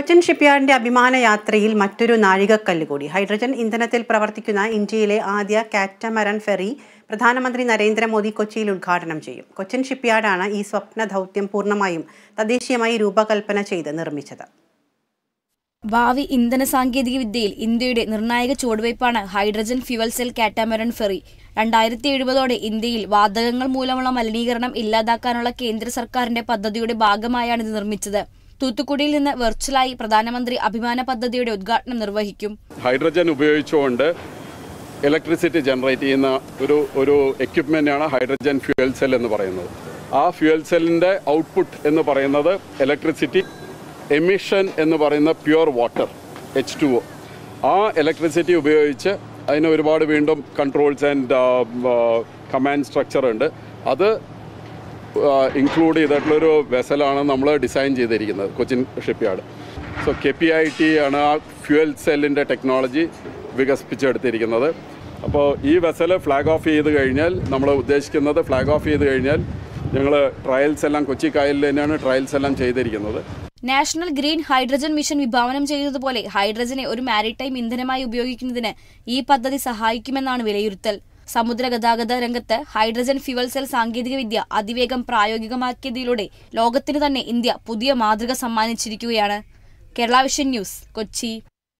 കൊച്ചിൻ ഷിപ്പ്യാർഡിന്റെ അഭിമാന യാത്രയിൽ മറ്റൊരു നാഴികക്കല്ല് കൂടി ഹൈഡ്രജൻ ഇന്ധനത്തിൽ പ്രവർത്തിക്കുന്ന ഇന്ത്യയിലെ ആദ്യ കാറ്റമറൻ ഫെറി പ്രധാനമന്ത്രി നരേന്ദ്രമോദി കൊച്ചിയിൽ ഉദ്ഘാടനം ചെയ്യും കൊച്ചിൻ ഷിപ്പ്യാർഡാണ് ഈ സ്വപ്ന ദൗത്യം പൂർണ്ണമായും തദ്ദേശീയമായി രൂപകൽപ്പന ചെയ്ത് നിർമ്മിച്ചത് ഭാവി ഇന്ധന സാങ്കേതിക വിദ്യയിൽ ഇന്ത്യയുടെ നിർണായക ചുവടുവയ്പ്പാണ് hydrogen fuel cell catamaran ferry രണ്ടായിരത്തി എഴുപതോടെ ഇന്ത്യയിൽ വാതകങ്ങൾ മൂലമുള്ള മലിനീകരണം ഇല്ലാതാക്കാനുള്ള കേന്ദ്ര സർക്കാരിന്റെ പദ്ധതിയുടെ ഭാഗമായാണ് ഇത് നിർമ്മിച്ചത് തൂത്തുക്കുടിയിൽ നിന്ന് വെർച്വലായി പ്രധാനമന്ത്രി അഭിമാന പദ്ധതിയുടെ ഉദ്ഘാടനം നിർവഹിക്കും ഹൈഡ്രജൻ ഉപയോഗിച്ചുകൊണ്ട് ഇലക്ട്രിസിറ്റി ജനറേറ്റ് ചെയ്യുന്ന ഒരു ഒരു എക്യുപ്മെൻ്റാണ് ഹൈഡ്രജൻ ഫ്യൂവൽ സെൽ എന്ന് പറയുന്നത് ആ ഫ്യൂവൽ സെല്ലിൻ്റെ ഔട്ട്പുട്ട് എന്ന് പറയുന്നത് ഇലക്ട്രിസിറ്റി എമിഷൻ എന്ന് പറയുന്ന pure water H two O ആ ഇലക്ട്രിസിറ്റി ഉപയോഗിച്ച് അതിന് ഒരുപാട് വീണ്ടും കൺട്രോൾസ് ആൻഡ് കമാൻഡ് സ്ട്രക്ചർ ഉണ്ട് അത് ഇൻക്ലൂഡ് ചെയ്തിട്ടുള്ളൊരു വെസലാണ് നമ്മൾ ഡിസൈൻ ചെയ്തിരിക്കുന്നത് Cochin shipyard so K P I T ആണ് ആ ഫ്യൂവൽ സെല്ലിൻ്റെ ടെക്നോളജി വികസിപ്പിച്ചെടുത്തിരിക്കുന്നത് അപ്പോൾ ഈ വെസൽ ഫ്ലാഗ് ഓഫ് ചെയ്ത് കഴിഞ്ഞാൽ നമ്മൾ ഉദ്ദേശിക്കുന്നത് ഫ്ലാഗ് ഓഫ് ചെയ്ത് കഴിഞ്ഞാൽ ഞങ്ങൾ ട്രയൽസ് എല്ലാം കൊച്ചി കായലിൽ തന്നെയാണ് ട്രയൽസ് എല്ലാം ചെയ്തിരിക്കുന്നത് നാഷണൽ ഗ്രീൻ ഹൈഡ്രജൻ മിഷൻ വിഭാവനം ചെയ്തതുപോലെ ഹൈഡ്രജനെ ഒരു മാരിടൈം ഇന്ധനമായി ഉപയോഗിക്കുന്നതിന് ഈ പദ്ധതി സഹായിക്കുമെന്നാണ് വിലയിരുത്തൽ സമുദ്ര ഗതാഗത രംഗത്ത് ഹൈഡ്രജൻ ഫ്യുവൽ സെൽ സാങ്കേതികവിദ്യ അതിവേഗം പ്രായോഗികമാക്കിയതിലൂടെ ലോകത്തിന് തന്നെ ഇന്ത്യ പുതിയ മാതൃക സമ്മാനിച്ചിരിക്കുകയാണ് കേരള വിഷൻ ന്യൂസ് കൊച്ചി